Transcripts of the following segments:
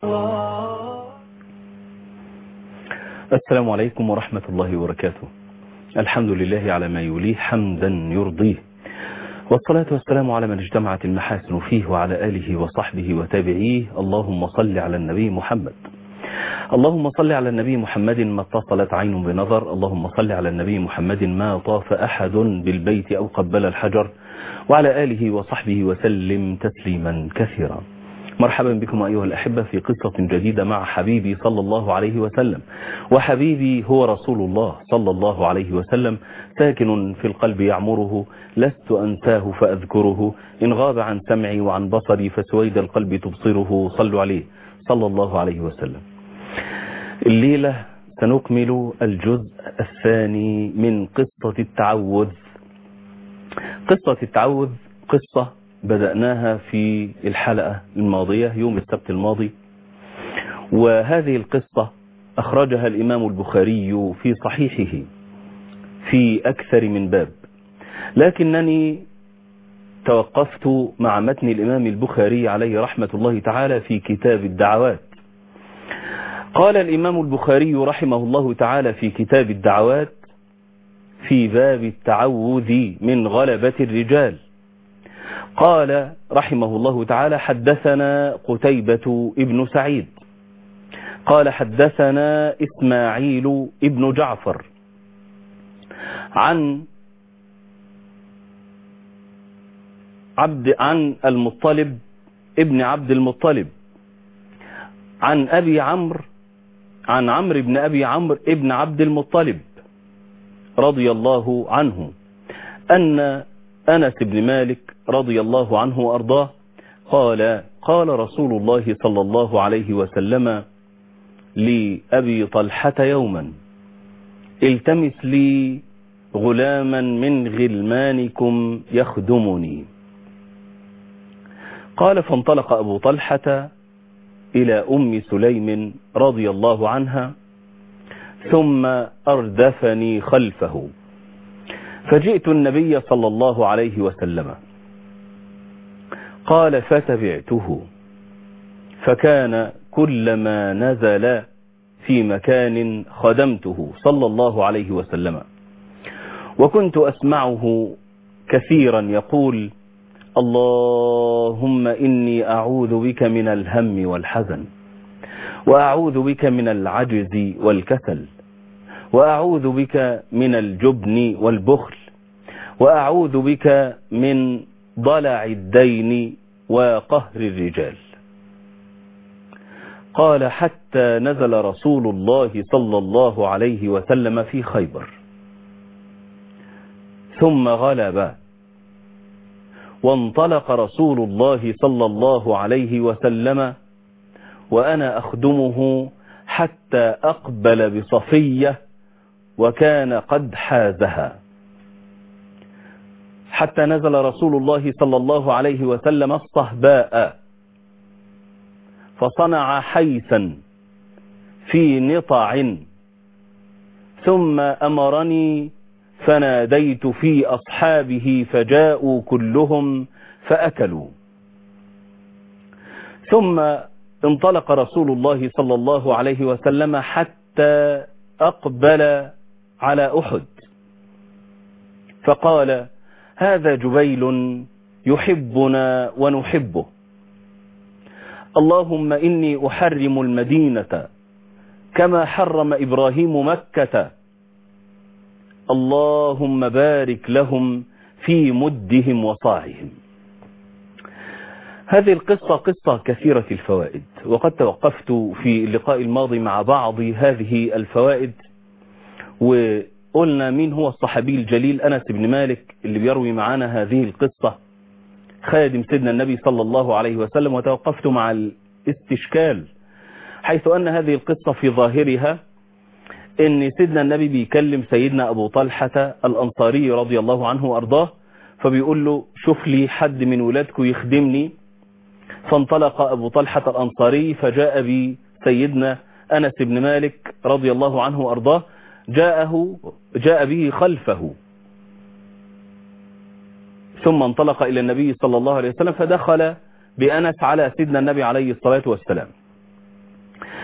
السلام عليكم ورحمة الله وبركاته الحمد لله على ما يليه حمدا يرضيه والصلاة والسلام على من اجتمعت المحاسن فيه وعلى آله وصحبه وتابعيه اللهم صل على النبي محمد اللهم صل على النبي محمد ما اتصلت عين بنظر اللهم صل على النبي محمد ما طاف أحد بالبيت أو قبل الحجر وعلى آله وصحبه وسلم تسليما كثيرا مرحبا بكم أيها الأحبة في قصة جديدة مع حبيبي صلى الله عليه وسلم وحبيبي هو رسول الله صلى الله عليه وسلم ساكن في القلب يعمره لست أنساه فأذكره إن غاب عن سمعي وعن بصري فسويد القلب تبصره صلوا عليه صلى الله عليه وسلم الليلة سنكمل الجزء الثاني من قصة التعوذ قصة التعوذ قصة بدأناها في الحلقة الماضية يوم السبت الماضي وهذه القصة أخرجها الإمام البخاري في صحيحه في أكثر من باب لكنني توقفت مع متن الإمام البخاري عليه رحمة الله تعالى في كتاب الدعوات قال الإمام البخاري رحمه الله تعالى في كتاب الدعوات في باب التعوذ من غلبة الرجال قال رحمه الله تعالى حدثنا قتيبة ابن سعيد قال حدثنا إسماعيل ابن جعفر عن عبد عن المطلب ابن عبد المطلب عن أبي عمرو عن عمرو بن أبي عمرو ابن عبد المطلب رضي الله عنه أن أنس بن مالك رضي الله عنه وأرضاه قال قال رسول الله صلى الله عليه وسلم لأبي طلحة يوما التمس لي غلاما من غلمانكم يخدمني قال فانطلق أبو طلحة إلى أم سليم رضي الله عنها ثم أردفني خلفه فجئت النبي صلى الله عليه وسلم قال فتبعته فكان كلما نزل في مكان خدمته صلى الله عليه وسلم وكنت أسمعه كثيرا يقول اللهم إني أعوذ بك من الهم والحزن وأعوذ بك من العجز والكسل وأعوذ بك من الجبن والبخل وأعوذ بك من ضلع الدين وقهر الرجال قال حتى نزل رسول الله صلى الله عليه وسلم في خيبر ثم غلب وانطلق رسول الله صلى الله عليه وسلم وأنا أخدمه حتى أقبل بصفية وكان قد حازها حتى نزل رسول الله صلى الله عليه وسلم الصهباء فصنع حيثا في نطع ثم أمرني فناديت في أصحابه فجاءوا كلهم فأكلوا ثم انطلق رسول الله صلى الله عليه وسلم حتى أقبل على أحد فقال هذا جبيل يحبنا ونحبه اللهم إني أحرم المدينة كما حرم إبراهيم مكة اللهم بارك لهم في مدهم وصاعهم هذه القصة قصة كثيرة الفوائد وقد توقفت في اللقاء الماضي مع بعض هذه الفوائد وقلنا مين هو الصحابي الجليل أنس بن مالك اللي بيروي معنا هذه القصة خادم سيدنا النبي صلى الله عليه وسلم وتوقفت مع الاستشكال حيث أن هذه القصة في ظاهرها ان سيدنا النبي بيكلم سيدنا ابو طلحة الانصاري رضي الله عنه وارضاه فبيقول له شوف لي حد من ولادكم يخدمني فانطلق ابو طلحة الانصاري فجاء بسيدنا انس بن مالك رضي الله عنه وارضاه جاءه جاء به خلفه ثم انطلق الى النبي صلى الله عليه وسلم فدخل بأنس على سيدنا النبي عليه الصلاة والسلام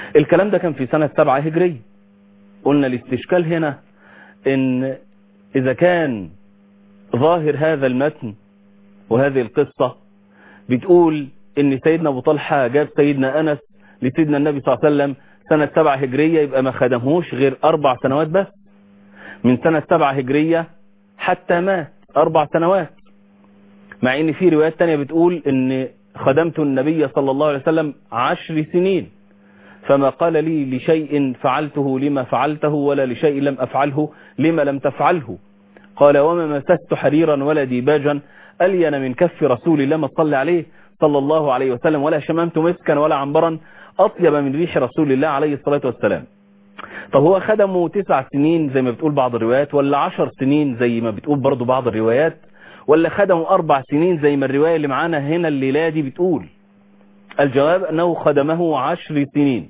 الكلام ده كان في سنة سبعة هجرية قلنا الاستشكال هنا ان اذا كان ظاهر هذا المتن وهذه القصة بتقول ان سيدنا ابو طلحة جاب سيدنا انس لسيدنا النبي صلى الله عليه وسلم سنة سبعة هجرية يبقى ما خدمهوش غير اربع سنوات بس من سنة سبعة هجرية حتى مات اربع سنوات مع ان في روايات تانية بتقول ان خدمت النبي صلى الله عليه وسلم عشر سنين فما قال لي لشيء فعلته لما فعلته ولا لشيء لم أفعله لما لم تفعله قال وما مسست حريرا ولا ديباجا ألين من كف رسول الله ما صلى عليه صلى الله عليه وسلم ولا شممت مسكا ولا عنبرا أطيب من ريح رسول الله عليه الصلاة والسلام طب هو خدمه تسع سنين زي ما بتقول بعض الروايات ولا عشر سنين زي ما بتقول برضو بعض الروايات ولا خدمه أربع سنين زي ما الرواية اللي معانا هنا الليلة دي بتقول الجواب أنه خدمه عشر سنين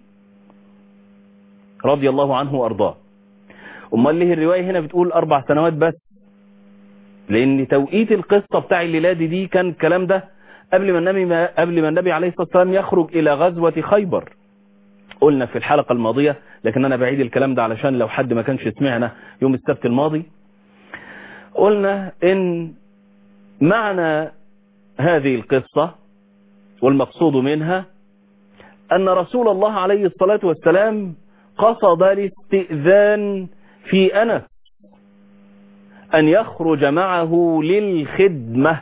رضي الله عنه وأرضاه أمال ليه الرواية هنا بتقول أربع سنوات بس لأن توقيت القصة بتاع الليلة دي, دي كان الكلام ده قبل ما النبي ما قبل ما النبي عليه الصلاة والسلام يخرج إلى غزوة خيبر قلنا في الحلقة الماضية لكن أنا بعيد الكلام ده علشان لو حد ما كانش سمعنا يوم السبت الماضي قلنا إن معنى هذه القصة والمقصود منها أن رسول الله عليه الصلاة والسلام قصد الاستئذان في أنس أن يخرج معه للخدمة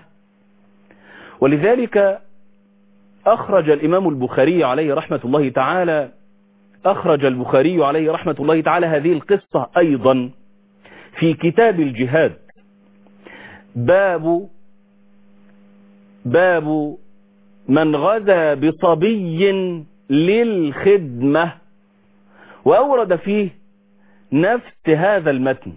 ولذلك أخرج الإمام البخاري عليه رحمة الله تعالى أخرج البخاري عليه رحمة الله تعالى هذه القصة أيضا في كتاب الجهاد باب باب من غزا بصبي للخدمة وأورد فيه نفس هذا المتن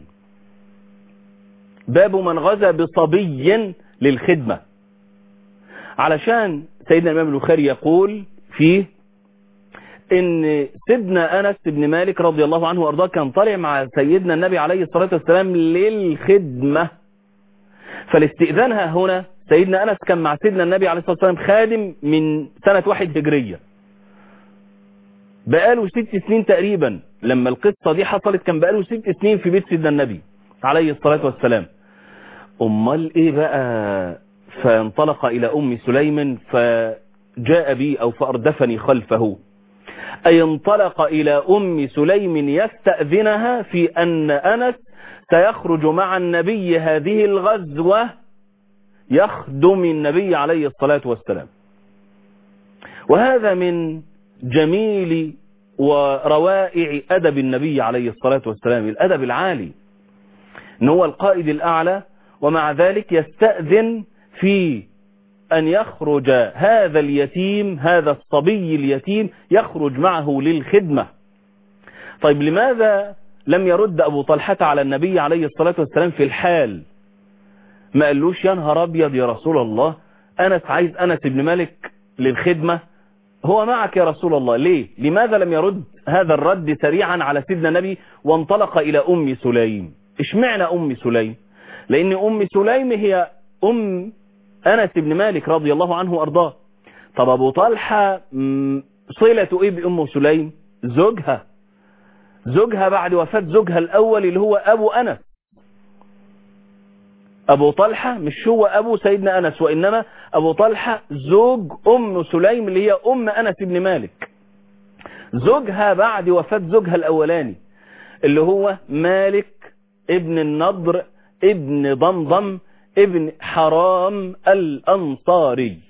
باب من غزا بصبي للخدمة علشان سيدنا الإمام البخاري يقول فيه ان سيدنا أنس بن مالك رضي الله عنه وأرضاه كان طالع مع سيدنا النبي عليه الصلاة والسلام للخدمة فالاستئذان ها هنا سيدنا أنس كان مع سيدنا النبي عليه الصلاة والسلام خادم من سنة واحد هجرية بقاله ست سنين تقريبا لما القصة دي حصلت كان بقاله ست سنين في بيت سيدنا النبي عليه الصلاة والسلام أمال إيه بقى فانطلق إلى أم سليم فجاء بي أو فأردفني خلفه أي انطلق إلى أم سليم يستأذنها في أن أنس سيخرج مع النبي هذه الغزوة يخدم النبي عليه الصلاة والسلام وهذا من جميل وروائع أدب النبي عليه الصلاة والسلام الأدب العالي إن هو القائد الأعلى ومع ذلك يستأذن في أن يخرج هذا اليتيم هذا الصبي اليتيم يخرج معه للخدمة طيب لماذا لم يرد أبو طلحة على النبي عليه الصلاة والسلام في الحال ما قالوش يا نهار أبيض يا رسول الله أنس عايز أنس بن مالك للخدمة هو معك يا رسول الله ليه لماذا لم يرد هذا الرد سريعا على سيدنا النبي وانطلق إلى أم سليم اشمعنى أم سليم لأن أم سليم هي أم أنس بن مالك رضي الله عنه وأرضاه طب أبو طلحة صلة إيه بأم سليم زوجها زوجها بعد وفاة زوجها الأول اللي هو أبو أنس أبو طلحة مش هو أبو سيدنا أنس وإنما أبو طلحة زوج أم سليم اللي هي أم أنس بن مالك زوجها بعد وفاة زوجها الأولاني اللي هو مالك ابن النضر ابن ضمضم ابن حرام الأنصاري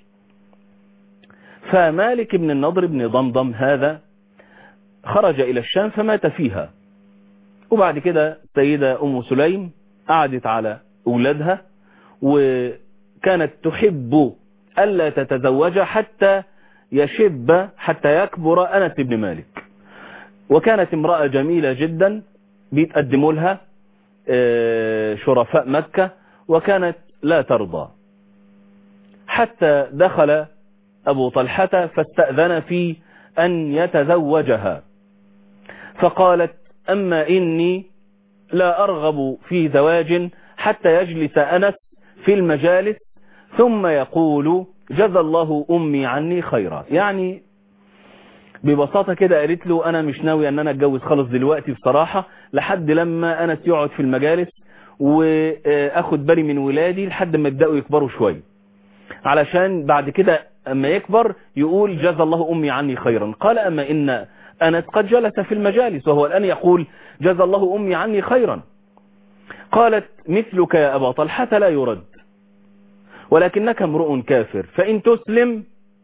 فمالك ابن النضر ابن ضمضم هذا خرج إلى الشام فمات فيها وبعد كده سيدة أم سليم قعدت على أولادها وكانت تحب ألا تتزوج حتى يشب حتى يكبر أنس بن مالك وكانت امرأة جميلة جدا بيتقدموا لها شرفاء مكة وكانت لا ترضى حتى دخل أبو طلحة فاستأذن في أن يتزوجها فقالت أما إني لا أرغب في زواج حتى يجلس أنس في المجالس ثم يقول جزى الله أمي عني خيرا يعني ببساطة كده قالت له انا مش ناوي ان انا اتجوز خالص دلوقتي بصراحة لحد لما انس يقعد في المجالس واخد بالي من ولادي لحد ما يبداوا يكبروا شويه علشان بعد كده اما يكبر يقول جزى الله امي عني خيرا قال اما ان انس قد جلس في المجالس وهو الان يقول جزى الله امي عني خيرا قالت مثلك يا ابا طلحه لا يرد ولكنك امرؤ كافر فان تسلم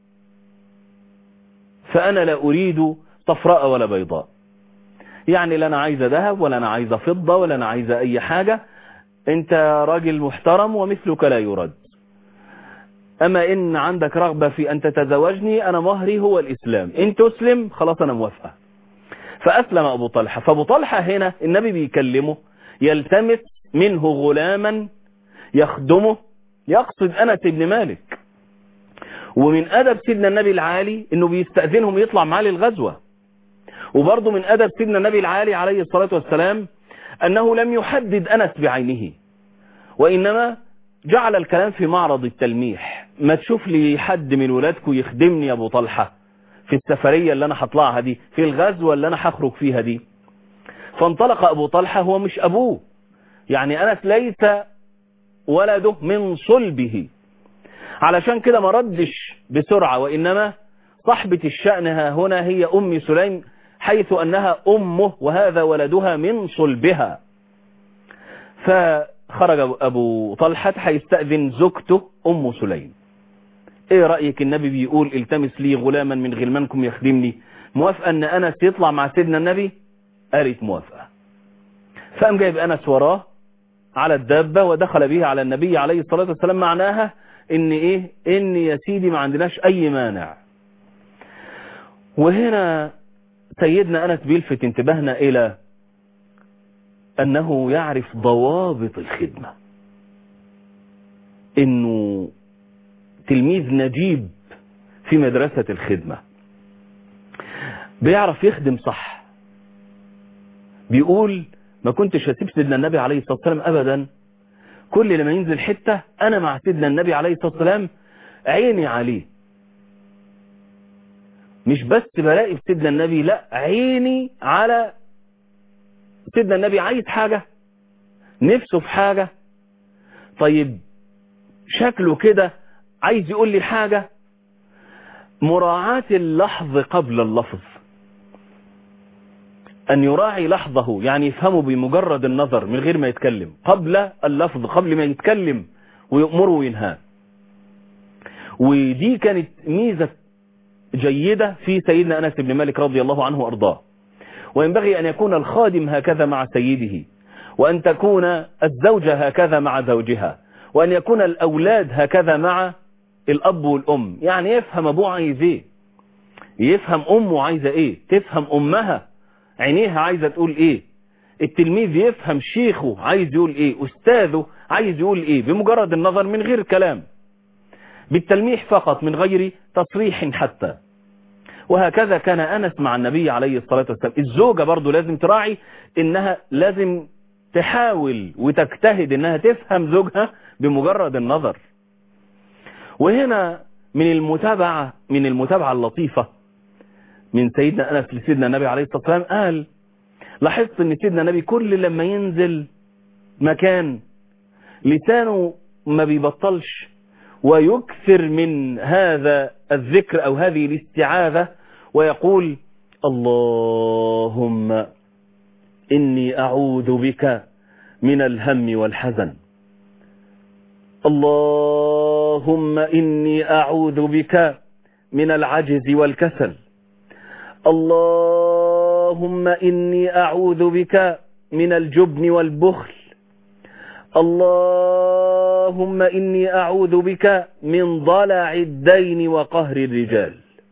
فانا لا اريد صفراء ولا بيضاء يعني لا انا عايزه ذهب ولا انا عايزه فضه ولا انا عايزه اي حاجه انت راجل محترم ومثلك لا يرد اما ان عندك رغبة في ان تتزوجني انا مهري هو الاسلام ان تسلم خلاص انا موافقة فاسلم ابو طلحة فابو طلحة هنا النبي بيكلمه يلتمس منه غلاما يخدمه يقصد انس بن مالك ومن ادب سيدنا النبي العالي انه بيستأذنهم يطلع معاه للغزوة وبرضه من ادب سيدنا النبي العالي عليه الصلاة والسلام أنه لم يحدد أنس بعينه وإنما جعل الكلام في معرض التلميح ما تشوف لي حد من ولادكم يخدمني يا أبو طلحة في السفرية اللي أنا هطلعها دي في الغزوة اللي أنا هخرج فيها دي فانطلق أبو طلحة هو مش أبوه يعني أنس ليس ولده من صلبه علشان كده ما ردش بسرعة وإنما صاحبة الشأن ها هنا هي أم سليم حيث أنها أمه وهذا ولدها من صلبها فخرج أبو طلحة هيستأذن زوجته أم سليم ايه رأيك النبي بيقول التمس لي غلاما من غلمانكم يخدمني موافقة ان انس يطلع مع سيدنا النبي قالت موافقة فقام جايب انس وراه على الدابة ودخل به على النبي عليه الصلاة والسلام معناها ان ايه ان يا سيدي ما عندناش اي مانع وهنا سيدنا أنس بيلفت انتباهنا إلى أنه يعرف ضوابط الخدمة إنه تلميذ نجيب في مدرسة الخدمة بيعرف يخدم صح بيقول ما كنتش هسيب سيدنا النبي عليه الصلاة والسلام أبدا كل لما ينزل حتة أنا مع سيدنا النبي عليه الصلاة والسلام عيني عليه مش بس بلاقي في سيدنا النبي لا عيني على سيدنا النبي عايز حاجة نفسه في حاجة طيب شكله كده عايز يقول لي حاجة مراعاة اللحظ قبل اللفظ أن يراعي لحظه يعني يفهمه بمجرد النظر من غير ما يتكلم قبل اللفظ قبل ما يتكلم ويأمره وينهاه ودي كانت ميزة جيدة في سيدنا أنس بن مالك رضي الله عنه وأرضاه وينبغي أن يكون الخادم هكذا مع سيده وأن تكون الزوجة هكذا مع زوجها وأن يكون الأولاد هكذا مع الأب والأم يعني يفهم أبوه عايز إيه يفهم أمه عايزة إيه تفهم أمها عينيها عايزة تقول إيه التلميذ يفهم شيخه عايز يقول إيه أستاذه عايز يقول إيه بمجرد النظر من غير كلام بالتلميح فقط من غير تصريح حتى وهكذا كان أنس مع النبي عليه الصلاة والسلام الزوجة برضو لازم تراعي إنها لازم تحاول وتجتهد إنها تفهم زوجها بمجرد النظر وهنا من المتابعة من المتابعة اللطيفة من سيدنا أنس لسيدنا النبي عليه الصلاة والسلام قال لاحظت ان سيدنا النبي كل لما ينزل مكان لسانه ما بيبطلش ويكثر من هذا الذكر أو هذه الاستعاذة ويقول اللهم إني أعوذ بك من الهم والحزن اللهم إني أعوذ بك من العجز والكسل اللهم إني أعوذ بك من الجبن والبخل اللهم إني أعوذ بك من ضلع الدين وقهر الرجال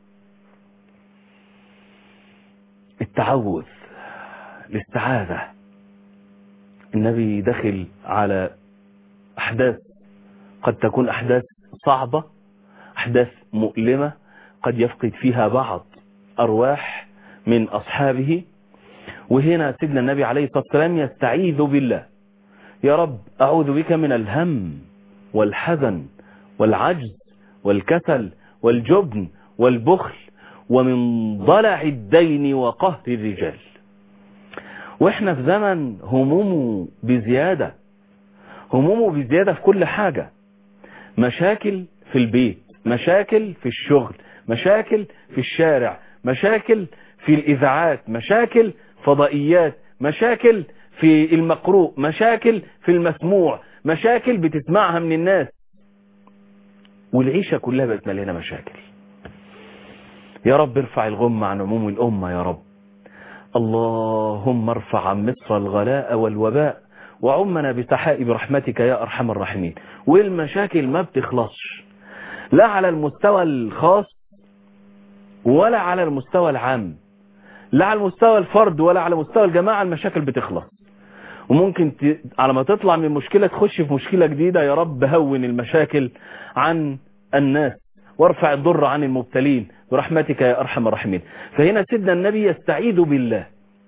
التعوذ الاستعاذة النبي دخل على أحداث قد تكون أحداث صعبة أحداث مؤلمة قد يفقد فيها بعض أرواح من أصحابه وهنا سيدنا النبي عليه الصلاة والسلام يستعيذ بالله يا رب أعوذ بك من الهم والحزن والعجز والكسل والجبن والبخل ومن ضلع الدين وقهر الرجال واحنا في زمن همومه بزيادة همومه بزيادة في كل حاجة مشاكل في البيت مشاكل في الشغل مشاكل في الشارع مشاكل في الإذاعات مشاكل فضائيات مشاكل في المقروء مشاكل في المسموع مشاكل بتسمعها من الناس والعيشة كلها بقت مليانة مشاكل يا رب ارفع الغم عن عموم الأمة يا رب اللهم ارفع عن مصر الغلاء والوباء وعمنا بسحائب رحمتك يا أرحم الراحمين والمشاكل ما بتخلصش لا على المستوى الخاص ولا على المستوى العام لا على المستوى الفرد ولا على مستوى الجماعة المشاكل بتخلص وممكن ت... على ما تطلع من مشكلة تخش في مشكلة جديدة يا رب هون المشاكل عن الناس وارفع الضر عن المبتلين برحمتك يا أرحم الراحمين فهنا سيدنا النبي يستعيذ بالله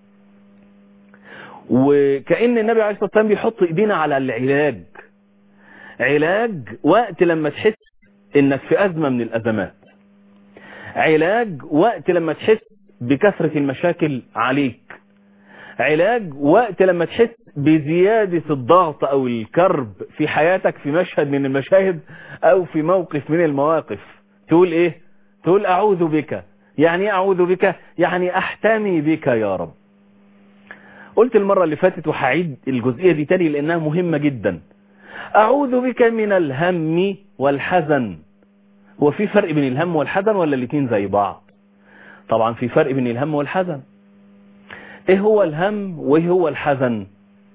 وكأن النبي عليه الصلاة والسلام بيحط ايدينا على العلاج علاج وقت لما تحس انك في أزمة من الأزمات علاج وقت لما تحس بكثرة المشاكل عليك علاج وقت لما تحس بزيادة الضغط او الكرب في حياتك في مشهد من المشاهد او في موقف من المواقف تقول ايه تقول اعوذ بك يعني اعوذ بك يعني احتمي بك يا رب قلت المرة اللي فاتت وهعيد الجزئية دي تاني لانها مهمة جدا اعوذ بك من الهم والحزن هو في فرق بين الهم والحزن ولا الاتنين زي بعض طبعا في فرق بين الهم والحزن ايه هو الهم وايه هو الحزن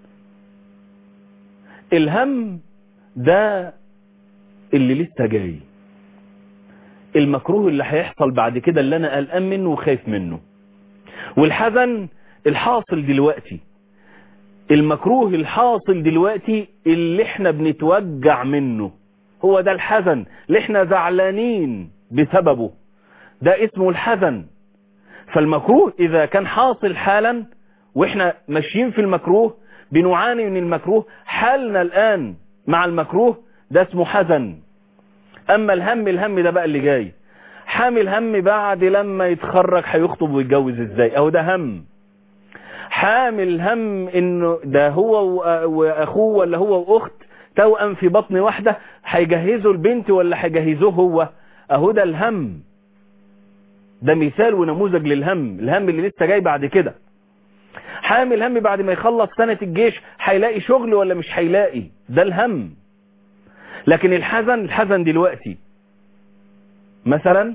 الهم ده اللي لسه جاي المكروه اللي هيحصل بعد كده اللي انا قلقان منه وخايف منه والحزن الحاصل دلوقتي المكروه الحاصل دلوقتي اللي احنا بنتوجع منه هو ده الحزن اللي احنا زعلانين بسببه ده اسمه الحزن فالمكروه اذا كان حاصل حالا واحنا ماشيين في المكروه بنعاني من المكروه حالنا الان مع المكروه ده اسمه حزن اما الهم الهم ده بقى اللي جاي حامل هم بعد لما يتخرج هيخطب ويتجوز ازاي اهو ده هم حامل هم انه ده هو واخوه ولا هو واخت توأم في بطن واحدة هيجهزوا البنت ولا هيجهزوه هو اهو ده الهم ده مثال ونموذج للهم الهم اللي لسه جاي بعد كده حامل هم بعد ما يخلص سنة الجيش هيلاقي شغل ولا مش هيلاقي ده الهم لكن الحزن الحزن دلوقتي مثلا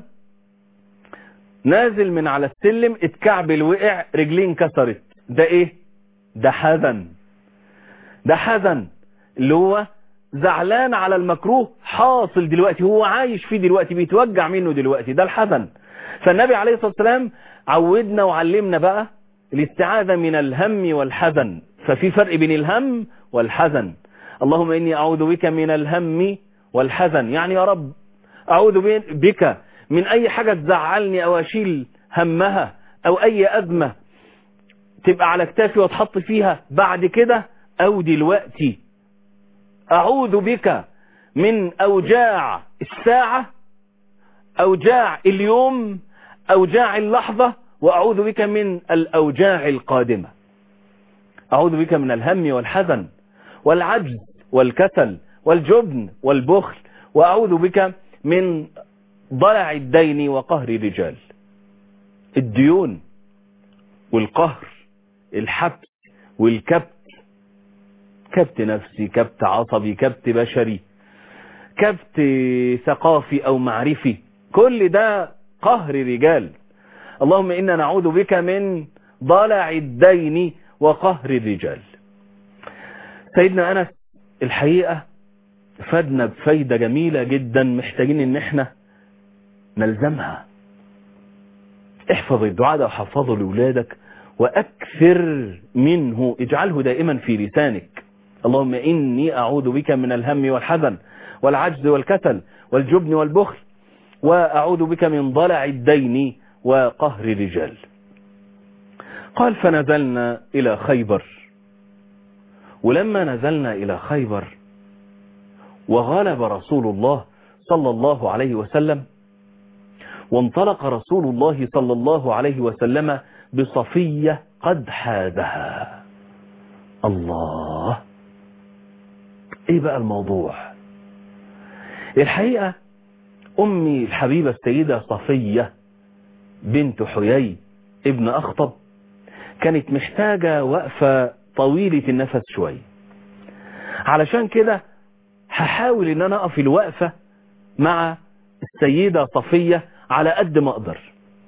نازل من على السلم اتكعبل وقع رجلين كسرت ده ايه ده حزن ده حزن اللي هو زعلان على المكروه حاصل دلوقتي هو عايش فيه دلوقتي بيتوجع منه دلوقتي ده الحزن فالنبي عليه الصلاة والسلام عودنا وعلمنا بقى الاستعاذة من الهم والحزن ففي فرق بين الهم والحزن اللهم إني أعوذ بك من الهم والحزن يعني يا رب أعوذ بك من أي حاجة تزعلني أو أشيل همها أو أي أزمة تبقى على كتافي واتحط فيها بعد كده أو دلوقتي أعوذ بك من أوجاع الساعة أوجاع اليوم أوجاع اللحظة وأعوذ بك من الأوجاع القادمة أعوذ بك من الهم والحزن والعجز والكسل والجبن والبخل وأعوذ بك من ضلع الدين وقهر الرجال الديون والقهر الحبس والكبت كبت نفسي كبت عصبي كبت بشري كبت ثقافي أو معرفي كل ده قهر رجال اللهم إنا نعوذ بك من ضلع الدين وقهر الرجال سيدنا أنس الحقيقة فادنا بفايدة جميلة جدا محتاجين ان احنا نلزمها احفظ الدعاء ده وحفظه لأولادك وأكثر منه اجعله دائما في لسانك اللهم إني أعوذ بك من الهم والحزن والعجز والكسل والجبن والبخل وأعوذ بك من ضلع الدين وقهر الرجال قال فنزلنا إلى خيبر ولما نزلنا إلى خيبر وغلب رسول الله صلى الله عليه وسلم وانطلق رسول الله صلى الله عليه وسلم بصفية قد حادها الله ايه بقى الموضوع الحقيقة امي الحبيبة السيدة صفية بنت حيي ابن اخطب كانت محتاجة وقفة طويلة النفس شوية علشان كده هحاول ان انا اقف الوقفة مع السيدة صفية على قد ما اقدر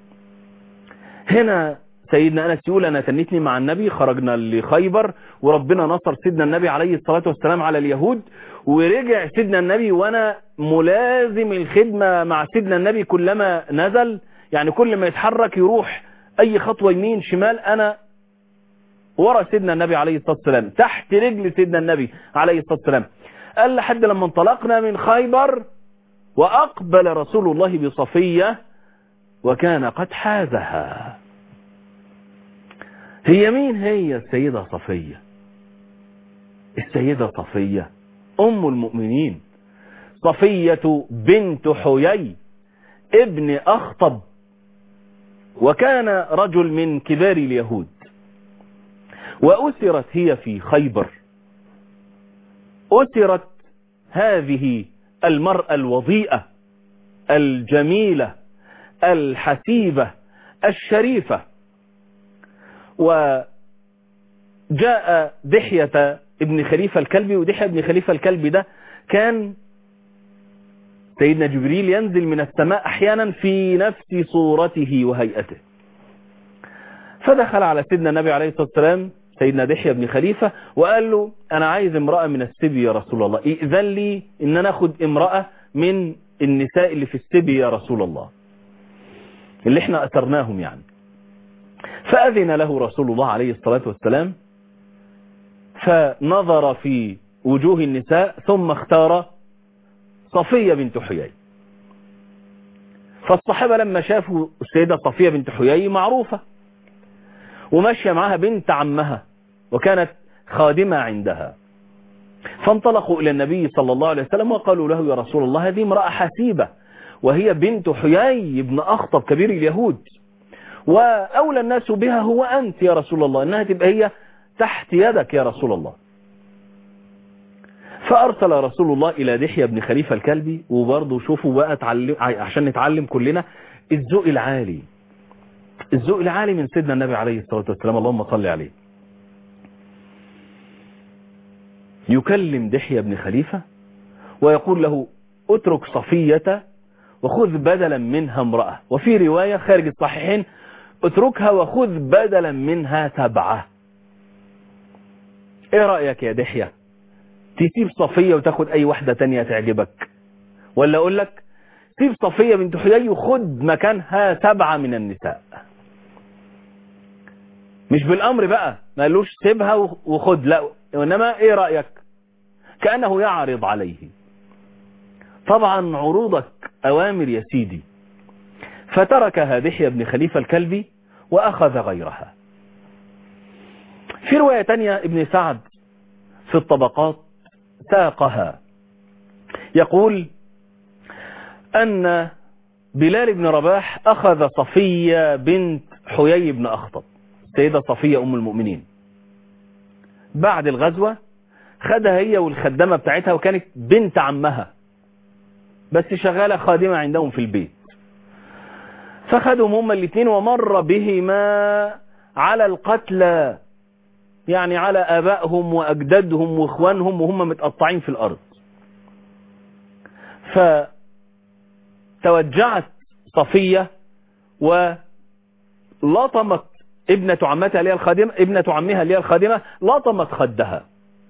هنا سيدنا انس يقول انا تنتني مع النبي خرجنا لخيبر وربنا نصر سيدنا النبي عليه الصلاة والسلام على اليهود ورجع سيدنا النبي وانا ملازم الخدمة مع سيدنا النبي كلما نزل يعني كل ما يتحرك يروح اي خطوة يمين شمال انا ورا سيدنا النبي عليه الصلاة والسلام تحت رجل سيدنا النبي عليه الصلاة والسلام قال لحد لما انطلقنا من خيبر وأقبل رسول الله بصفية وكان قد حازها هي مين هي السيدة صفية السيدة صفية أم المؤمنين صفية بنت حيي ابن أخطب وكان رجل من كبار اليهود وأسرت هي في خيبر أسرت هذه المرأة الوضيئة الجميلة الحسيبة الشريفة وجاء دحية ابن خليفة الكلبي ودحية ابن خليفة الكلبي ده كان سيدنا جبريل ينزل من السماء احيانا في نفس صورته وهيئته فدخل على سيدنا النبي عليه الصلاة والسلام سيدنا دحية بن خليفة وقال له انا عايز امرأة من السبي يا رسول الله ائذن لي ان انا اخد امرأة من النساء اللي في السبي يا رسول الله اللي احنا اثرناهم يعني فاذن له رسول الله عليه الصلاة والسلام فنظر في وجوه النساء ثم اختار صفية بنت حيي فالصحابة لما شافوا السيدة صفية بنت حيي معروفة وماشية معها بنت عمها وكانت خادمة عندها فانطلقوا إلى النبي صلى الله عليه وسلم وقالوا له يا رسول الله هذه امرأة حسيبة وهي بنت حيي بن أخطب كبير اليهود وأولى الناس بها هو أنت يا رسول الله إنها تبقى هي تحت يدك يا رسول الله فأرسل رسول الله إلى دحية بن خليفة الكلبي وبرضه شوفوا بقى تعلم عشان نتعلم كلنا الذوق العالي الذوق العالي من سيدنا النبي عليه الصلاة والسلام اللهم صل عليه يكلم دحية بن خليفة ويقول له اترك صفية وخذ بدلا منها امرأة وفي رواية خارج الصحيحين اتركها وخذ بدلا منها تبعة ايه رأيك يا دحية تسيب صفية وتاخد اي واحدة تانية تعجبك ولا اقول لك سيب صفية بنت حيي وخد مكانها سبعة من النساء مش بالامر بقى ما قالوش سيبها وخد لا وانما ايه رأيك كأنه يعرض عليه طبعا عروضك اوامر يا سيدي فتركها دحية بن خليفة الكلبي واخذ غيرها في رواية تانية ابن سعد في الطبقات ساقها يقول أن بلال بن رباح أخذ صفية بنت حيي بن أخطب سيدة صفية أم المؤمنين بعد الغزوة خدها هي والخدامة بتاعتها وكانت بنت عمها بس شغالة خادمة عندهم في البيت فخدهم هما الاثنين ومر بهما على القتلى يعني على آبائهم وأجدادهم وإخوانهم وهم متقطعين في الأرض فتوجعت صفية ولطمت ابنة عمتها اللي هي الخادمة ابنة عمها اللي هي الخادمة لطمت خدها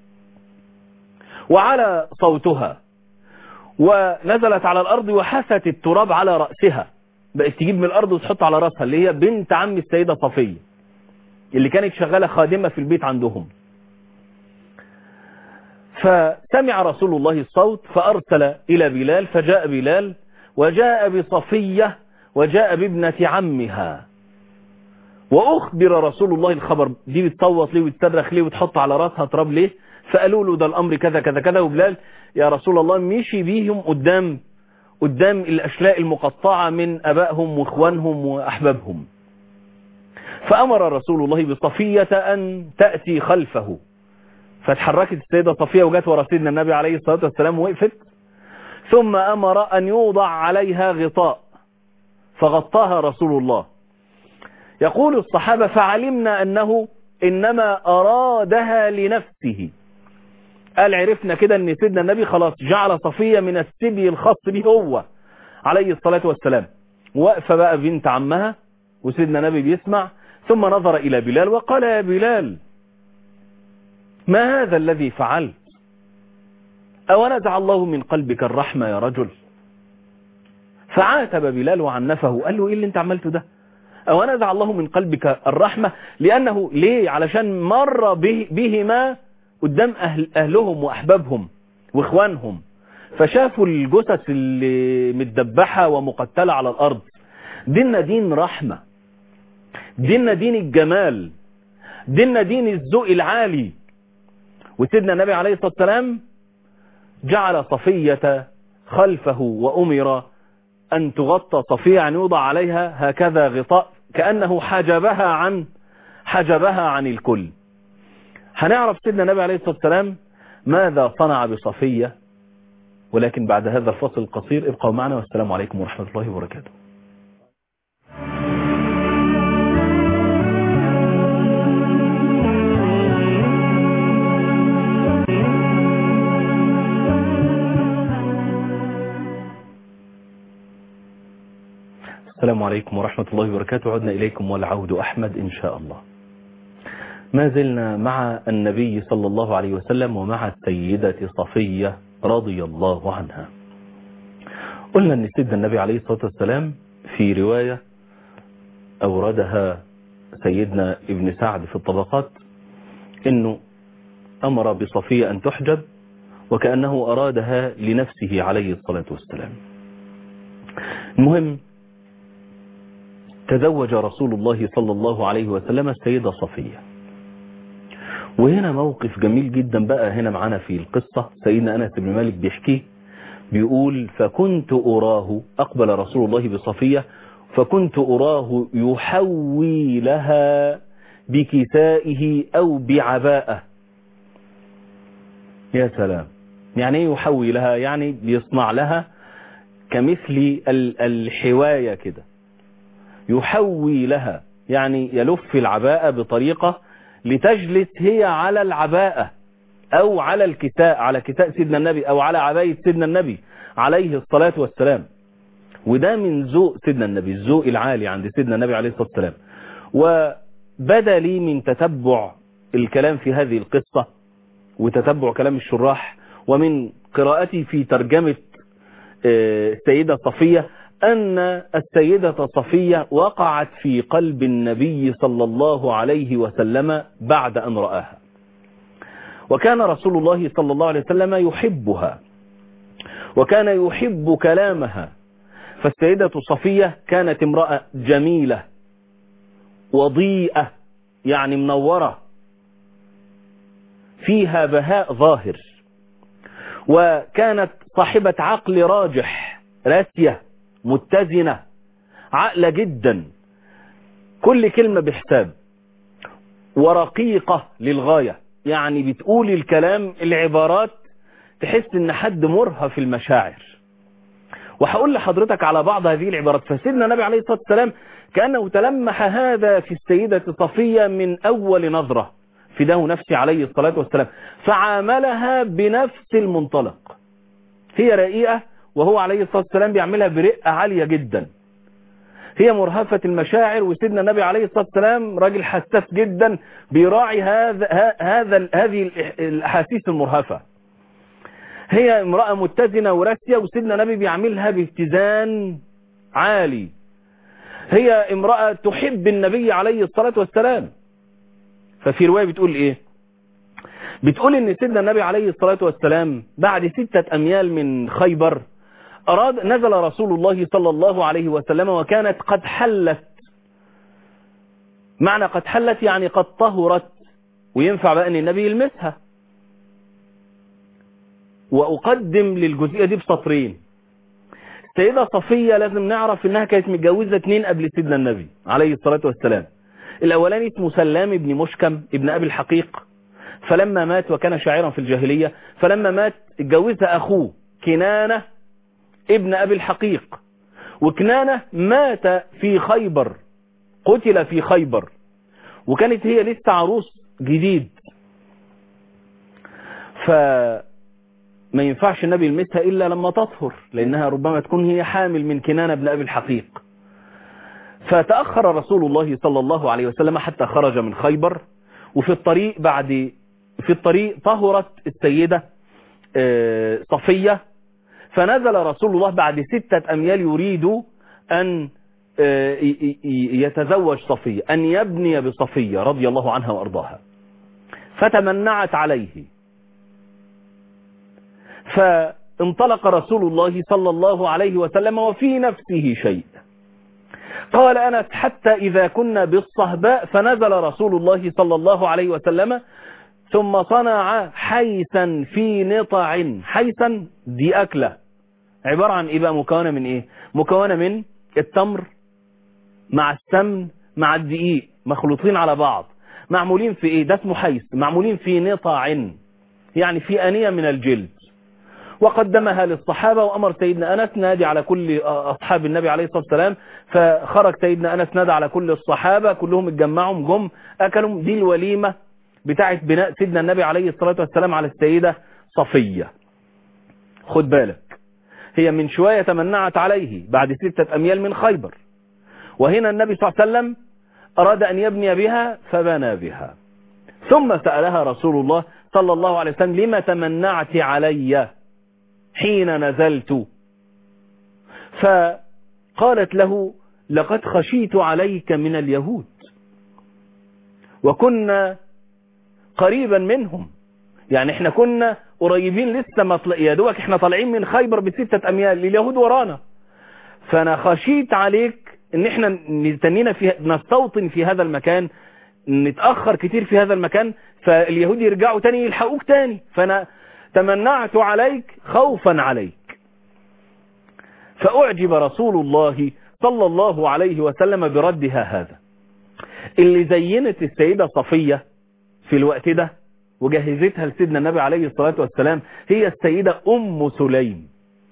وعلى صوتها ونزلت على الأرض وحست التراب على رأسها بقت تجيب من الأرض وتحط على رأسها اللي هي بنت عم السيدة صفية اللي كانت شغالة خادمة في البيت عندهم فسمع رسول الله الصوت فأرسل إلى بلال فجاء بلال وجاء بصفية وجاء بابنة عمها وأخبر رسول الله الخبر دي بتصوت ليه وتصرخ ليه وتحط على راسها تراب ليه فقالوا له ده الأمر كذا كذا كذا وبلال يا رسول الله مشي بيهم قدام قدام الأشلاء المقطعة من أبائهم وإخوانهم وأحبابهم فأمر رسول الله بصفية أن تأتي خلفه فتحركت السيدة صفية وجات ورا سيدنا النبي عليه الصلاة والسلام وقفت ثم أمر أن يوضع عليها غطاء فغطاها رسول الله يقول الصحابة فعلمنا أنه إنما أرادها لنفسه قال عرفنا كده أن سيدنا النبي خلاص جعل صفية من السبي الخاص به هو عليه الصلاة والسلام وقف بقى بنت عمها وسيدنا النبي بيسمع ثم نظر إلى بلال وقال يا بلال ما هذا الذي فعلت أو نزع الله من قلبك الرحمة يا رجل فعاتب بلال وعنفه قال له إيه اللي انت عملته ده أو نزع الله من قلبك الرحمة لأنه ليه علشان مر به بهما قدام أهل أهلهم وأحبابهم وإخوانهم فشافوا الجثث اللي متدبحة ومقتلة على الأرض ديننا دين رحمة ديننا دين الجمال ديننا دين الذوق العالي وسيدنا النبي عليه الصلاة والسلام جعل صفية خلفه وأمر أن تغطى صفية أن يوضع عليها هكذا غطاء كأنه حجبها عن حجبها عن الكل هنعرف سيدنا النبي عليه الصلاة والسلام ماذا صنع بصفية ولكن بعد هذا الفصل القصير ابقوا معنا والسلام عليكم ورحمة الله وبركاته السلام عليكم ورحمة الله وبركاته عدنا إليكم والعود أحمد إن شاء الله ما زلنا مع النبي صلى الله عليه وسلم ومع السيدة صفية رضي الله عنها قلنا أن سيدنا النبي عليه الصلاة والسلام في رواية أوردها سيدنا ابن سعد في الطبقات أنه أمر بصفية أن تحجب وكأنه أرادها لنفسه عليه الصلاة والسلام المهم تزوج رسول الله صلى الله عليه وسلم السيدة صفية وهنا موقف جميل جدا بقى هنا معانا في القصة سيدنا أنس بن مالك بيحكيه بيقول فكنت أراه أقبل رسول الله بصفية فكنت أراه يحوي لها بكسائه أو بعباءه يا سلام يعني ايه يحوي لها يعني بيصنع لها كمثل الحواية كده يحوي لها يعني يلف العباءة بطريقة لتجلس هي على العباءة او على الكتاء على كتاء سيدنا النبي او على عباية سيدنا النبي عليه الصلاة والسلام وده من ذوق سيدنا النبي الذوق العالي عند سيدنا النبي عليه الصلاة والسلام وبدا لي من تتبع الكلام في هذه القصة وتتبع كلام الشراح ومن قراءتي في ترجمة السيدة صفية أن السيدة صفية وقعت في قلب النبي صلى الله عليه وسلم بعد أن رآها وكان رسول الله صلى الله عليه وسلم يحبها وكان يحب كلامها فالسيدة صفية كانت امرأة جميلة وضيئة يعني منورة فيها بهاء ظاهر وكانت صاحبة عقل راجح راسية متزنة عقلة جدا كل كلمة بحساب ورقيقة للغاية يعني بتقول الكلام العبارات تحس ان حد مرهف المشاعر وهقول لحضرتك على بعض هذه العبارات فسيدنا النبي عليه الصلاة والسلام كأنه تلمح هذا في السيدة صفية من أول نظرة فداه نفسي عليه الصلاة والسلام فعاملها بنفس المنطلق هي رقيقة وهو عليه الصلاة والسلام بيعملها برقة عالية جدا هي مرهفة المشاعر وسيدنا النبي عليه الصلاة والسلام راجل حساس جدا بيراعي هذا هذا هذه الأحاسيس المرهفة هي امرأة متزنة وراسية وسيدنا النبي بيعملها باتزان عالي هي امرأة تحب النبي عليه الصلاة والسلام ففي رواية بتقول ايه بتقول ان سيدنا النبي عليه الصلاة والسلام بعد ستة اميال من خيبر أراد نزل رسول الله صلى الله عليه وسلم وكانت قد حلت معنى قد حلت يعني قد طهرت وينفع بقى ان النبي يلمسها وأقدم للجزئية دي بسطرين السيدة صفية لازم نعرف انها كانت متجوزة اتنين قبل سيدنا النبي عليه الصلاة والسلام الاولاني اسمه سلام ابن مشكم ابن ابي الحقيق فلما مات وكان شاعرا في الجاهلية فلما مات اتجوزها اخوه كنانة ابن ابي الحقيق وكنانة مات في خيبر قتل في خيبر وكانت هي لسه عروس جديد فما ينفعش النبي يلمسها إلا لما تطهر لأنها ربما تكون هي حامل من كنانة بن أبي الحقيق فتأخر رسول الله صلى الله عليه وسلم حتى خرج من خيبر وفي الطريق بعد في الطريق طهرت السيدة صفية فنزل رسول الله بعد ستة أميال يريد أن يتزوج صفية أن يبني بصفية رضي الله عنها وأرضاها فتمنعت عليه فانطلق رسول الله صلى الله عليه وسلم وفي نفسه شيء قال أنس حتى إذا كنا بالصهباء فنزل رسول الله صلى الله عليه وسلم ثم صنع حيثا في نطع حيثا دي أكلة عبارة عن إيه بقى مكونة من إيه مكونة من التمر مع السمن مع الدقيق مخلوطين على بعض معمولين في ايه ده اسمه حيث معمولين في نطاع يعني في أنية من الجلد وقدمها للصحابة وأمر سيدنا أنس نادي على كل أصحاب النبي عليه الصلاة والسلام فخرج سيدنا أنس نادى على كل الصحابة كلهم اتجمعهم جم أكلوا دي الوليمة بتاعت بناء سيدنا النبي عليه الصلاة والسلام على السيدة صفية خد بالك هي من شوية تمنعت عليه بعد ستة أميال من خيبر وهنا النبي صلى الله عليه وسلم أراد أن يبني بها فبنى بها ثم سألها رسول الله صلى الله عليه وسلم لما تمنعت علي حين نزلت فقالت له لقد خشيت عليك من اليهود وكنا قريبا منهم يعني احنا كنا قريبين لسه مطلع يا دوبك احنا طالعين من خيبر بستة اميال لليهود ورانا فانا خشيت عليك ان احنا نستنينا في نستوطن في هذا المكان نتأخر كتير في هذا المكان فاليهود يرجعوا تاني يلحقوك تاني فانا تمنعت عليك خوفا عليك فأعجب رسول الله صلى الله عليه وسلم بردها هذا اللي زينت السيدة صفية في الوقت ده وجهزتها لسيدنا النبي عليه الصلاة والسلام هي السيدة أم سليم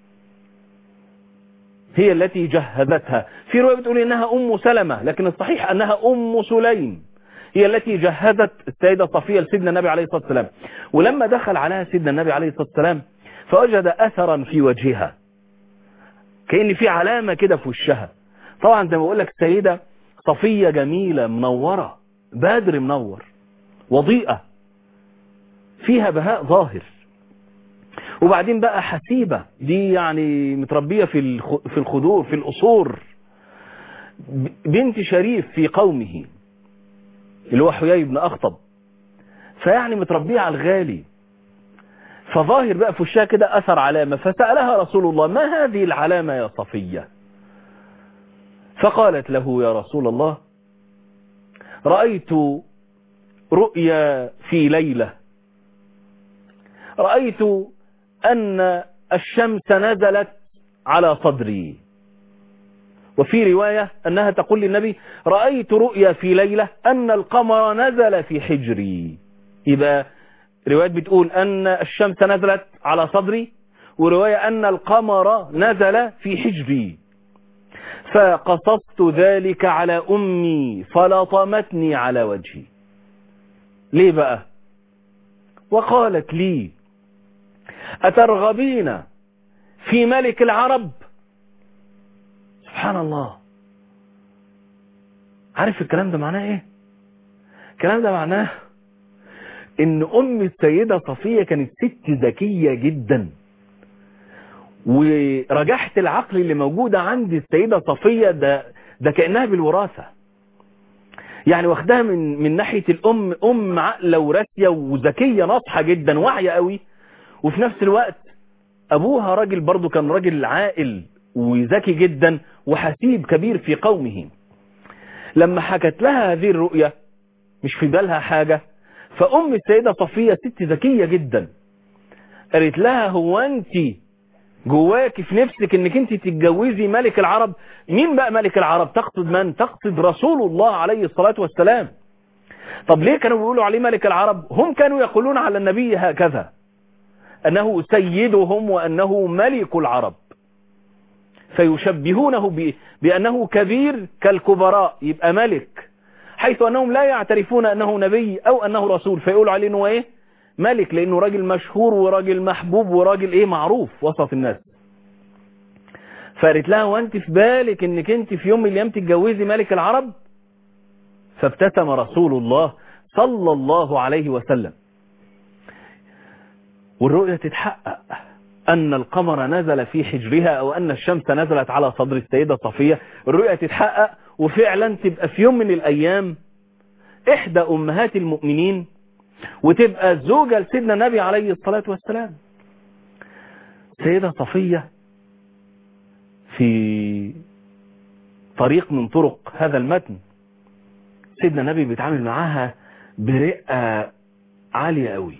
هي التي جهزتها في رواية بتقول إنها أم سلمة لكن الصحيح أنها أم سليم هي التي جهزت السيدة صفية لسيدنا النبي عليه الصلاة والسلام ولما دخل عليها سيدنا النبي عليه الصلاة والسلام فوجد أثرا في وجهها كأن في علامة كده في وشها طبعا زي ما بقول لك السيدة صفية جميلة منورة بدر منور وضيئة فيها بهاء ظاهر وبعدين بقى حسيبة دي يعني متربية في في الخدور في الأصور بنت شريف في قومه اللي هو حيي بن أخطب فيعني متربية على الغالي فظاهر بقى في وشها كده أثر علامة فسألها رسول الله ما هذه العلامة يا صفية فقالت له يا رسول الله رأيت رؤيا في ليلة رأيت أن الشمس نزلت على صدري وفي رواية أنها تقول للنبي رأيت رؤيا في ليلة أن القمر نزل في حجري يبقى رواية بتقول أن الشمس نزلت على صدري ورواية أن القمر نزل في حجري فقصصت ذلك على أمي فلطمتني على وجهي ليه بقى وقالت لي أترغبين في ملك العرب سبحان الله عارف الكلام ده معناه ايه الكلام ده معناه ان ام السيدة صفية كانت ست ذكية جدا ورجحة العقل اللي موجودة عند السيدة صفية ده, ده كأنها بالوراثة يعني واخدها من من ناحية الام ام عقلة وراسية وذكية ناصحة جدا واعية قوي وفي نفس الوقت ابوها راجل برضو كان راجل عاقل وذكي جدا وحسيب كبير في قومه لما حكت لها هذه الرؤية مش في بالها حاجة فأم السيدة صفية ست ذكية جدا قالت لها هو أنت جواك في نفسك انك انت تتجوزي ملك العرب مين بقى ملك العرب تقصد من تقصد رسول الله عليه الصلاة والسلام طب ليه كانوا بيقولوا عليه ملك العرب هم كانوا يقولون على النبي هكذا انه سيدهم وانه ملك العرب فيشبهونه بانه كبير كالكبراء يبقى ملك حيث انهم لا يعترفون انه نبي او انه رسول فيقولوا عليه انه ايه ملك لانه راجل مشهور وراجل محبوب وراجل ايه معروف وسط الناس فقالت لها وانت في بالك انك انت في يوم من الايام تتجوزي ملك العرب فابتسم رسول الله صلى الله عليه وسلم والرؤية تتحقق أن القمر نزل في حجرها أو أن الشمس نزلت على صدر السيدة صفية الرؤية تتحقق وفعلا تبقى في يوم من الأيام إحدى أمهات المؤمنين وتبقى زوجة لسيدنا النبي عليه الصلاة والسلام سيدة صفية في طريق من طرق هذا المتن سيدنا النبي بيتعامل معاها برقة عالية قوي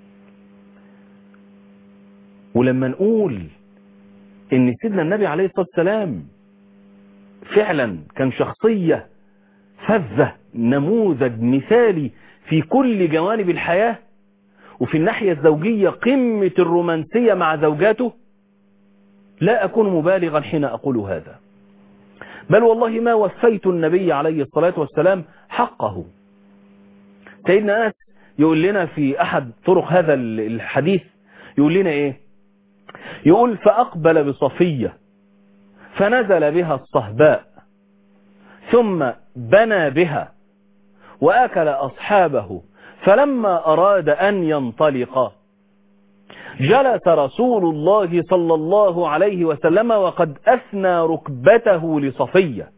ولما نقول ان سيدنا النبي عليه الصلاة والسلام فعلا كان شخصية فذة نموذج مثالي في كل جوانب الحياة وفي الناحية الزوجية قمة الرومانسية مع زوجاته لا أكون مبالغا حين أقول هذا بل والله ما وفيت النبي عليه الصلاة والسلام حقه سيدنا أنس يقول لنا في أحد طرق هذا الحديث يقول لنا إيه يقول فأقبل بصفية فنزل بها الصهباء ثم بنى بها وأكل أصحابه فلما أراد أن ينطلق جلس رسول الله صلى الله عليه وسلم وقد أثنى ركبته لصفية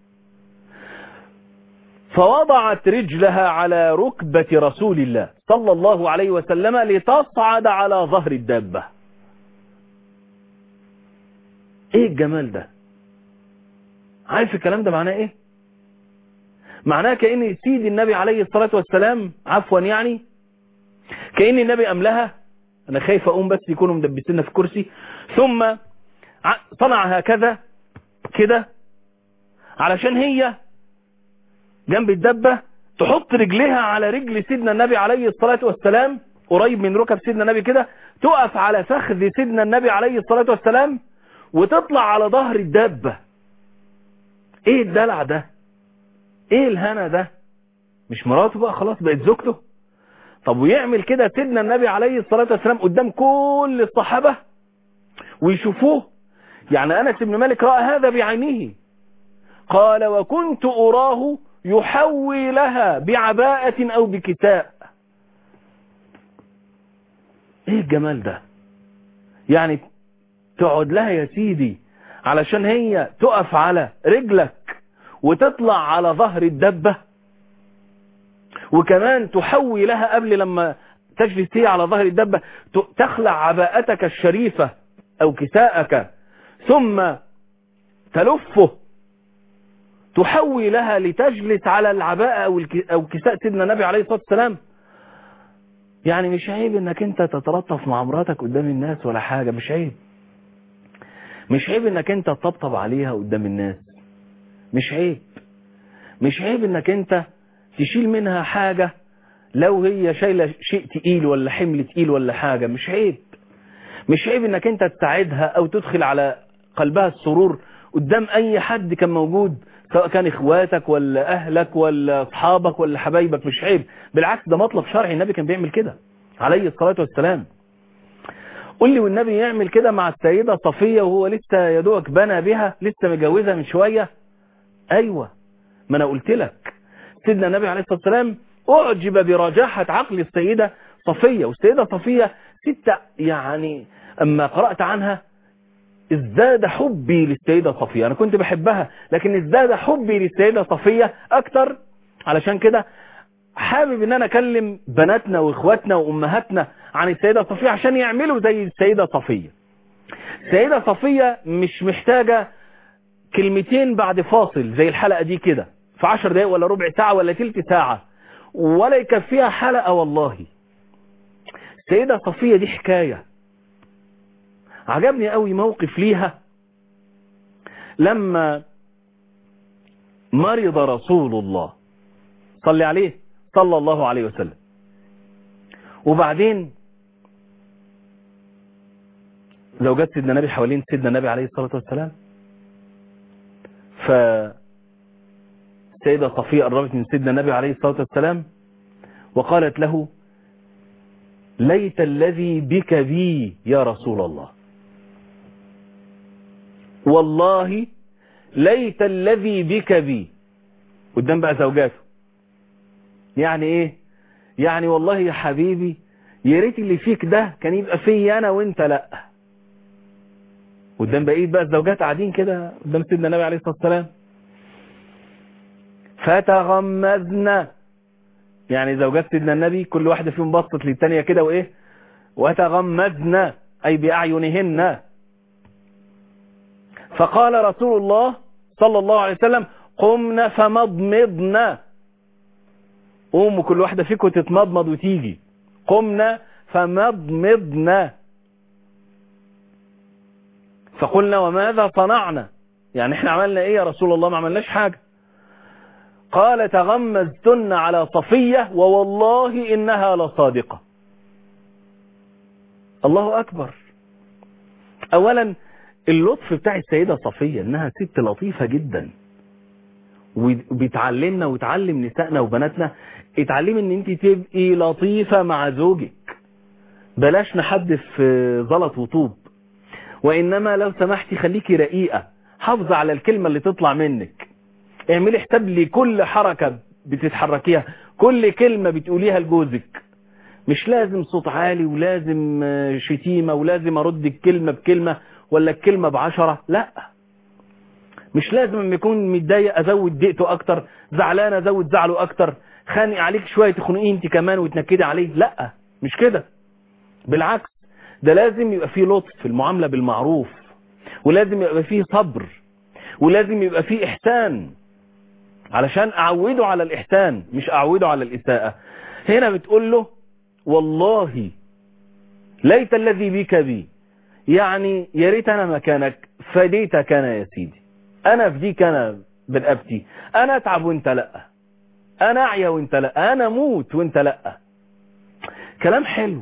فوضعت رجلها على ركبة رسول الله صلى الله عليه وسلم لتصعد على ظهر الدابة ايه الجمال ده عارف الكلام ده معناه ايه معناه كأن سيد النبي عليه الصلاة والسلام عفوا يعني كأن النبي أملها أنا خايف أقوم بس يكونوا مدبسيننا في كرسي ثم صنع هكذا كده علشان هي جنب الدبة تحط رجلها على رجل سيدنا النبي عليه الصلاة والسلام قريب من ركب سيدنا النبي كده تقف على فخذ سيدنا النبي عليه الصلاة والسلام وتطلع على ظهر الدابة ايه الدلع ده ايه الهنا ده مش مراته بقى خلاص بقت زوجته طب ويعمل كده سيدنا النبي عليه الصلاة والسلام قدام كل الصحابة ويشوفوه يعني أنس بن مالك رأى هذا بعينه قال وكنت أراه يحوي لها بعباءة أو بكتاء ايه الجمال ده يعني تقعد لها يا سيدي علشان هي تقف على رجلك وتطلع على ظهر الدبة وكمان تحوي لها قبل لما تجلس هي على ظهر الدبة تخلع عباءتك الشريفة أو كساءك ثم تلفه تحوي لها لتجلس على العباءة أو, أو كساء سيدنا النبي عليه الصلاة والسلام يعني مش عيب انك انت تتلطف مع مراتك قدام الناس ولا حاجة مش عيب مش عيب انك انت تطبطب عليها قدام الناس مش عيب مش عيب انك انت تشيل منها حاجة لو هي شايلة شيء تقيل ولا حمل تقيل ولا حاجة مش عيب مش عيب انك انت تساعدها او تدخل على قلبها السرور قدام اي حد كان موجود سواء كان اخواتك ولا اهلك ولا اصحابك ولا حبايبك مش عيب بالعكس ده مطلب شرعي النبي كان بيعمل كده عليه الصلاة والسلام قول لي والنبي يعمل كده مع السيدة صفية وهو لسه يدوك بنى بها لسه مجوزها من شوية ايوه ما انا قلت لك سيدنا النبي عليه الصلاة والسلام اعجب برجاحة عقل السيدة صفية والسيدة صفية ستة يعني اما قرأت عنها ازداد حبي للسيدة صفية انا كنت بحبها لكن ازداد حبي للسيدة صفية اكتر علشان كده حابب ان انا اكلم بناتنا واخواتنا وامهاتنا عن السيدة صفية عشان يعملوا زي السيدة صفية السيدة صفية مش محتاجة كلمتين بعد فاصل زي الحلقة دي كده في عشر دقايق ولا ربع ساعة ولا تلت ساعة ولا يكفيها حلقة والله السيدة صفية دي حكاية عجبني قوي موقف ليها لما مرض رسول الله صلي عليه صلى الله عليه وسلم وبعدين زوجات سيدنا النبي حوالين سيدنا النبي عليه الصلاة والسلام ف سيدة صفية قربت من سيدنا النبي عليه الصلاة والسلام وقالت له ليت الذي بك بي يا رسول الله والله ليت الذي بك بي قدام بقى زوجاته يعني ايه يعني والله يا حبيبي يا ريت اللي فيك ده كان يبقى فيا انا وانت لا قدام بقيه بقى الزوجات قاعدين كده قدام سيدنا النبي عليه الصلاه والسلام فتغمزنا يعني زوجات سيدنا النبي كل واحده فيهم بصت للثانيه كده وايه وتغمزنا اي باعينهن فقال رسول الله صلى الله عليه وسلم قمنا فمضمضنا قوموا كل واحدة فيكم تتمضمض وتيجي قمنا فمضمضنا فقلنا وماذا صنعنا يعني احنا عملنا ايه يا رسول الله ما عملناش حاجة قال تغمزتن على صفية ووالله انها لصادقة الله اكبر اولا اللطف بتاع السيدة صفية انها ست لطيفة جدا وبتعلمنا وتعلم نسائنا وبناتنا اتعلمي ان انت تبقي لطيفة مع زوجك بلاش نحدث في زلط وطوب وانما لو سمحتي خليكي رقيقة حافظة على الكلمة اللي تطلع منك اعملي حساب لكل حركة بتتحركيها كل كلمة بتقوليها لجوزك مش لازم صوت عالي ولازم شتيمة ولازم ارد الكلمة بكلمة ولا الكلمة بعشرة لا مش لازم لما يكون متضايق ازود دقته اكتر زعلان ازود زعله اكتر خانق عليك شوية تخنقيه انت كمان وتنكدي عليه لا مش كده بالعكس ده لازم يبقى فيه لطف في المعاملة بالمعروف ولازم يبقى فيه صبر ولازم يبقى فيه احسان علشان اعوده على الاحسان مش اعوده على الاساءة هنا بتقول له والله ليت الذي بك بي يعني يا ريت انا مكانك فديتك انا يا سيدي انا افديك انا برقبتي انا اتعب وانت لا انا اعيا وانت لا انا موت وانت لا كلام حلو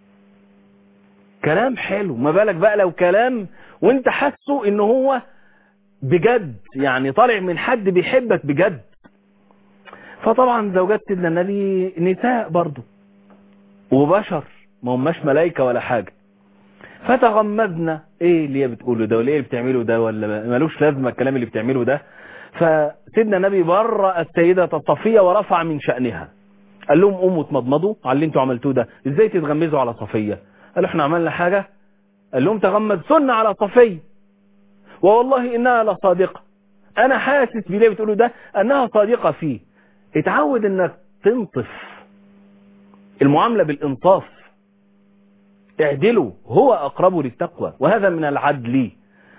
كلام حلو ما بالك بقى لو كلام وانت حاسه ان هو بجد يعني طالع من حد بيحبك بجد فطبعا زوجات سيدنا النبي نساء برضو وبشر ما هماش ملايكة ولا حاجة فتغمزنا ايه اللي هي بتقوله ده ولا ايه اللي بتعمله ده ولا ملوش لازمه الكلام اللي بتعمله ده فسيدنا النبي برأ السيدة صفية ورفع من شأنها قال لهم قوموا اتمضمضوا على اللي انتوا عملتوه ده ازاي تتغمزوا على صفية قالوا احنا عملنا حاجة قال لهم تغمزتن على صفية ووالله انها لصادقة انا حاسس بليه بتقولوا ده انها صادقة فيه اتعود انك تنطف المعاملة بالانصاف اعدلوا هو أقرب للتقوى وهذا من العدل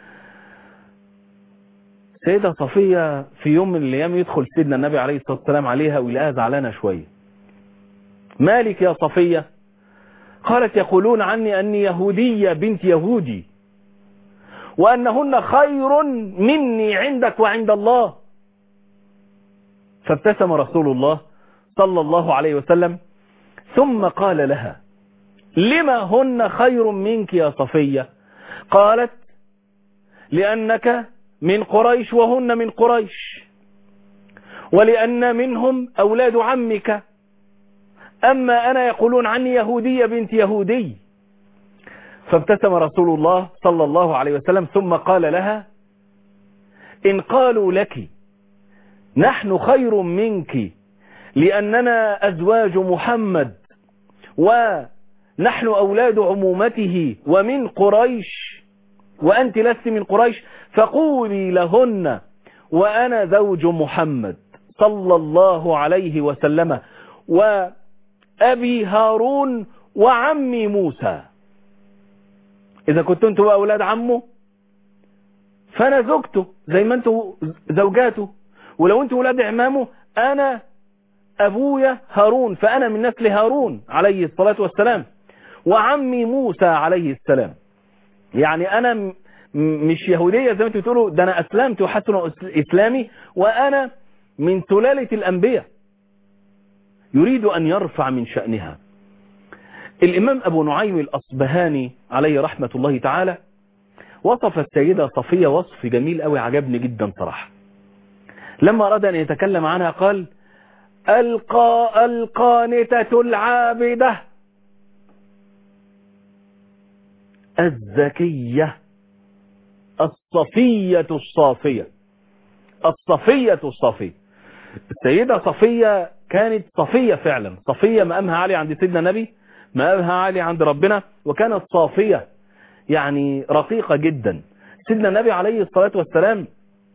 سيدة صفية في يوم من الأيام يدخل سيدنا النبي عليه الصلاة والسلام عليها ويلاقيها زعلانة شوية مالك يا صفية قالت يقولون عني أني يهودية بنت يهودي وأنهن خير مني عندك وعند الله فابتسم رسول الله صلى الله عليه وسلم ثم قال لها لما هن خير منك يا صفية قالت لأنك من قريش وهن من قريش ولأن منهم أولاد عمك أما أنا يقولون عني يهودية بنت يهودي فابتسم رسول الله صلى الله عليه وسلم ثم قال لها إن قالوا لك نحن خير منك لأننا أزواج محمد ونحن أولاد عمومته ومن قريش وأنت لست من قريش فقولي لهن وأنا زوج محمد صلى الله عليه وسلم وأبي هارون وعمي موسى إذا كنت أنتوا أولاد عمه فأنا زوجته زي ما أنتوا زوجاته ولو أنتوا أولاد عمامه أنا أبويا هارون فأنا من نسل هارون عليه الصلاة والسلام وعمي موسى عليه السلام يعني انا م- م- مش يهودية زي ما انتوا بتقولوا ده انا اسلمت وحسن أس- اسلامي وانا من سلالة الانبياء يريد ان يرفع من شأنها الامام ابو نعيم الاصبهاني عليه رحمة الله تعالى وصف السيدة صفية وصف جميل قوي عجبني جدا صراحة لما أراد أن يتكلم عنها قال القى القانتة العابدة الذكية الصفية الصافية الصفية الصافية السيدة صفية كانت صفية فعلا صفية مقامها عالي عند سيدنا النبي مقامها عالي عند ربنا وكانت صافية يعني رقيقة جدا سيدنا النبي عليه الصلاة والسلام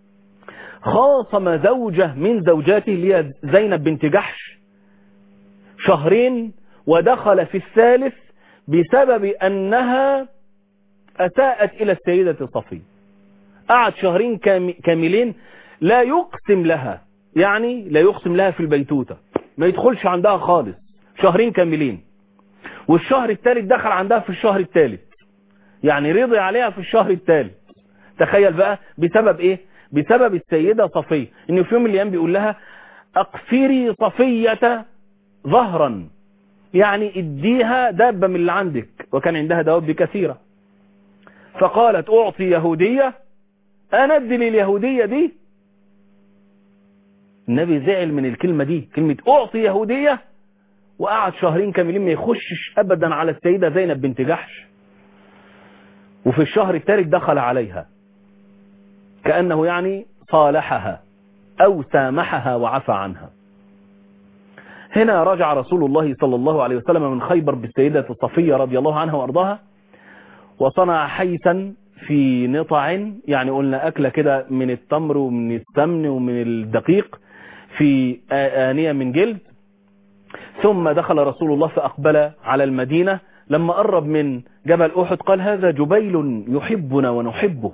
خاصم زوجة من زوجاته اللي هي زينب بنت جحش شهرين ودخل في الثالث بسبب أنها أساءت إلى السيدة صفية قعد شهرين كام- كاملين لا يقسم لها يعني لا يقسم لها في البيتوتة ما يدخلش عندها خالص شهرين كاملين والشهر الثالث دخل عندها في الشهر الثالث يعني رضي عليها في الشهر الثالث تخيل بقى بسبب ايه بسبب السيدة صفية ان في يوم من الايام بيقول لها اقفري صفية ظهرا يعني اديها دابة من اللي عندك وكان عندها دواب كثيرة فقالت اعطي يهودية انا ادي لليهودية دي النبي زعل من الكلمة دي كلمة اعطي يهودية وقعد شهرين كاملين ما يخشش ابدا على السيدة زينب بنت جحش وفي الشهر الثالث دخل عليها كأنه يعني صالحها أو سامحها وعفى عنها هنا رجع رسول الله صلى الله عليه وسلم من خيبر بالسيدة الصفية رضي الله عنها وأرضاها وصنع حيثا في نطع يعني قلنا أكلة كده من التمر ومن السمن ومن الدقيق في آنية من جلد ثم دخل رسول الله فأقبل على المدينة لما قرب من جبل أحد قال هذا جبيل يحبنا ونحبه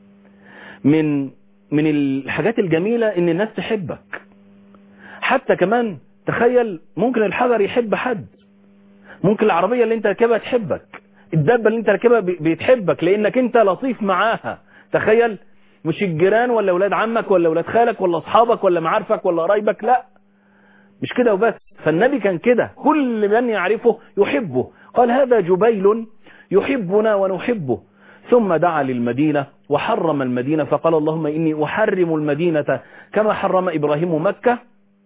من من الحاجات الجميلة ان الناس تحبك حتى كمان تخيل ممكن الحجر يحب حد ممكن العربية اللي انت راكبها تحبك الدابة اللي انت راكبها بي- بتحبك لانك انت لطيف معاها تخيل مش الجيران ولا ولاد عمك ولا ولاد خالك ولا اصحابك ولا معارفك ولا قرايبك لا مش كده وبس فالنبي كان كده كل من يعرفه يحبه قال هذا جبيل يحبنا ونحبه ثم دعا للمدينة وحرم المدينة فقال اللهم إني أحرم المدينة كما حرم إبراهيم مكة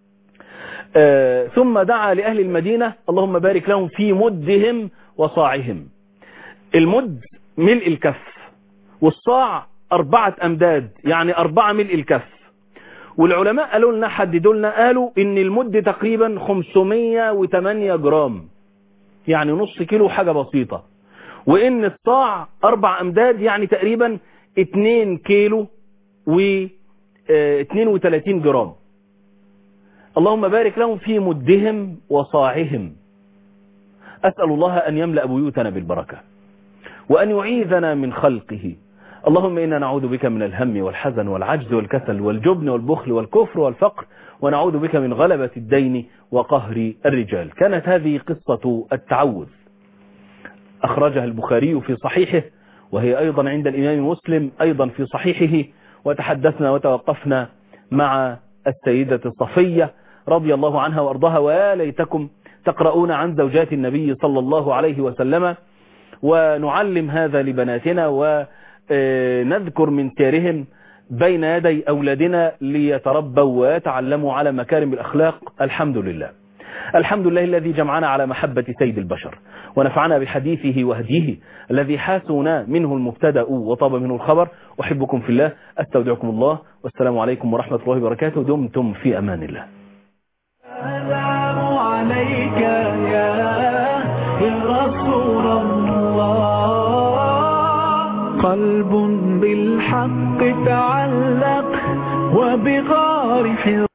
آه، ثم دعا لأهل المدينة اللهم بارك لهم في مدهم وصاعهم المد ملء الكف والصاع أربعة أمداد يعني أربعة ملء الكف والعلماء قالوا لنا حددوا لنا قالوا ان المد تقريبا 508 جرام يعني نص كيلو حاجة بسيطة وان الصاع اربع امداد يعني تقريبا 2 كيلو و آه، 32 جرام اللهم بارك لهم في مدهم وصاعهم أسأل الله أن يملأ بيوتنا بالبركة وأن يعيذنا من خلقه اللهم إنا نعوذ بك من الهم والحزن والعجز والكسل والجبن والبخل والكفر والفقر ونعوذ بك من غلبة الدين وقهر الرجال كانت هذه قصة التعوذ أخرجها البخاري في صحيحه وهي أيضا عند الإمام مسلم أيضا في صحيحه وتحدثنا وتوقفنا مع السيدة الصفية رضي الله عنها وأرضاها ويا ليتكم تقرؤون عن زوجات النبي صلى الله عليه وسلم ونعلم هذا لبناتنا ونذكر من سيرهم بين يدي أولادنا ليتربوا ويتعلموا على مكارم الأخلاق الحمد لله الحمد لله الذي جمعنا على محبة سيد البشر ونفعنا بحديثه وهديه الذي حاسونا منه المبتدا وطاب منه الخبر أحبكم في الله أستودعكم الله والسلام عليكم ورحمة الله وبركاته دمتم في أمان الله السلام عليك يا يا رسول الله قلب بالحق تعلق وبغار حر